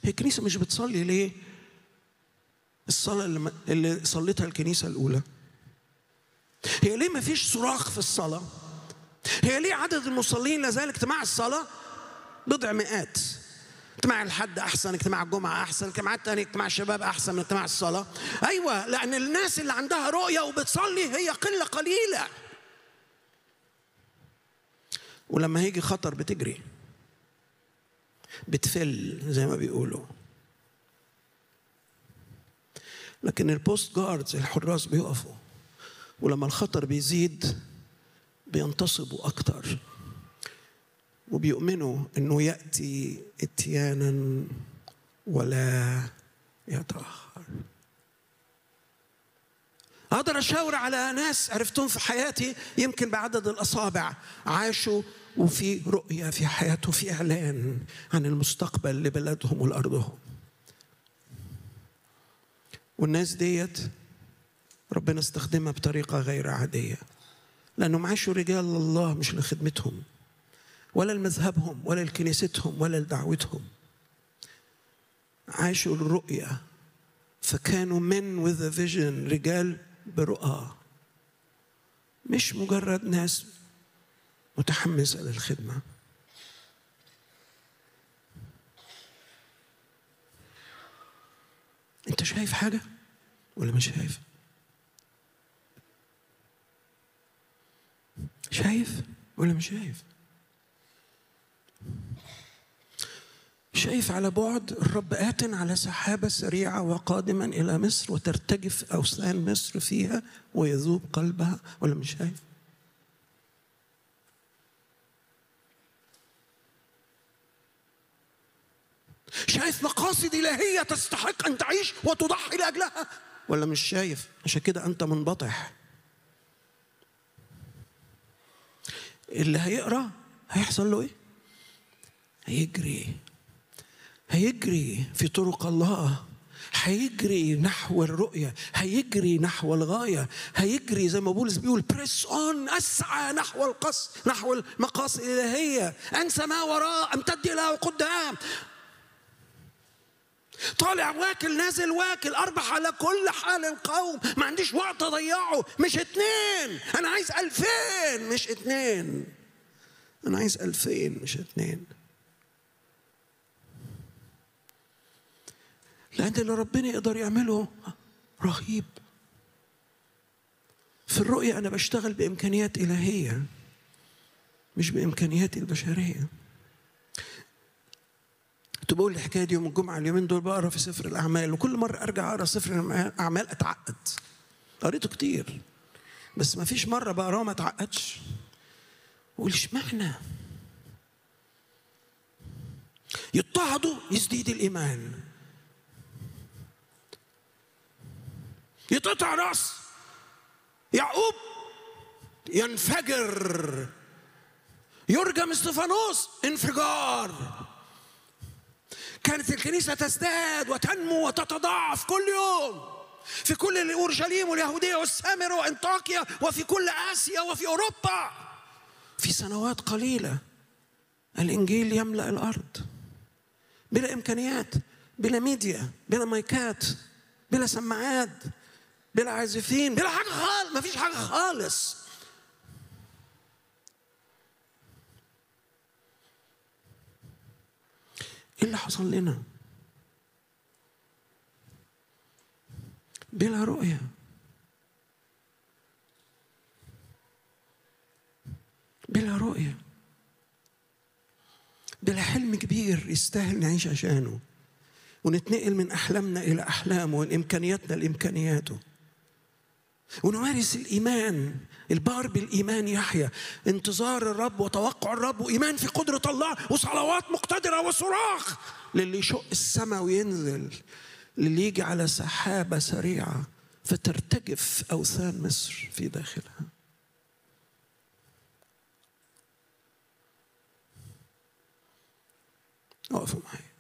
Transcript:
هي الكنيسة مش بتصلي ليه الصلاة اللي, اللي صليتها الكنيسة الأولى هي ليه ما فيش صراخ في الصلاة هي ليه عدد المصلين لازال اجتماع الصلاة بضع مئات اجتماع الحد احسن اجتماع الجمعه احسن اجتماع الثاني اجتماع الشباب احسن من اجتماع الصلاه ايوه لان الناس اللي عندها رؤيه وبتصلي هي قله قليله ولما هيجي خطر بتجري بتفل زي ما بيقولوا لكن البوست جاردز الحراس بيقفوا ولما الخطر بيزيد بينتصبوا اكتر وبيؤمنوا انه ياتي اتيانا ولا يتاخر اقدر اشاور على ناس عرفتهم في حياتي يمكن بعدد الاصابع عاشوا وفي رؤيه في حياتهم في اعلان عن المستقبل لبلدهم ولارضهم والناس ديت ربنا استخدمها بطريقه غير عاديه لانهم عاشوا رجال الله مش لخدمتهم ولا لمذهبهم ولا لكنيستهم ولا لدعوتهم عاشوا الرؤية فكانوا من with a vision رجال برؤى مش مجرد ناس متحمسة للخدمة انت شايف حاجة ولا مش شايف شايف ولا مش شايف شايف على بعد الرب آت على سحابة سريعة وقادما إلى مصر وترتجف أوثان مصر فيها ويذوب قلبها ولا مش شايف؟ شايف مقاصد إلهية تستحق أن تعيش وتضحي لأجلها ولا مش شايف؟ عشان كده أنت منبطح اللي هيقرأ هيحصل له إيه؟ هيجري هيجري في طرق الله هيجري نحو الرؤية هيجري نحو الغاية هيجري زي ما بولس بيقول بريس اون اسعى نحو القص نحو المقاصد الالهية انسى ما وراء امتد الى قدام طالع واكل نازل واكل اربح على كل حال قوم ما عنديش وقت اضيعه مش اتنين انا عايز الفين مش اتنين انا عايز الفين مش اتنين لأن اللي ربنا يقدر يعمله رهيب في الرؤية أنا بشتغل بإمكانيات إلهية مش بإمكانياتي البشرية كنت بقول الحكاية دي يوم الجمعة اليومين دول بقرا في سفر الأعمال وكل مرة أرجع أقرا سفر الأعمال أتعقد قريته كتير بس ما فيش مرة بقراه ما أتعقدش وأقول اشمعنى يضطهدوا يزديد الإيمان يتقطع راس يعقوب ينفجر يرجم استفانوس انفجار كانت الكنيسه تزداد وتنمو وتتضاعف كل يوم في كل اورشليم واليهوديه والسامر وانطاكيا وفي كل اسيا وفي اوروبا في سنوات قليله الانجيل يملا الارض بلا امكانيات بلا ميديا بلا مايكات بلا سماعات بلا عازفين بلا حاجه خالص ما فيش حاجه خالص ايه اللي حصل لنا بلا رؤيه بلا رؤيه بلا حلم كبير يستاهل نعيش عشانه ونتنقل من احلامنا الى احلامه ومن امكانياتنا لامكانياته ونمارس الايمان البار بالايمان يحيا انتظار الرب وتوقع الرب وايمان في قدره الله وصلوات مقتدره وصراخ للي يشق السماء وينزل للي يجي على سحابه سريعه فترتجف اوثان مصر في داخلها اقفوا معايا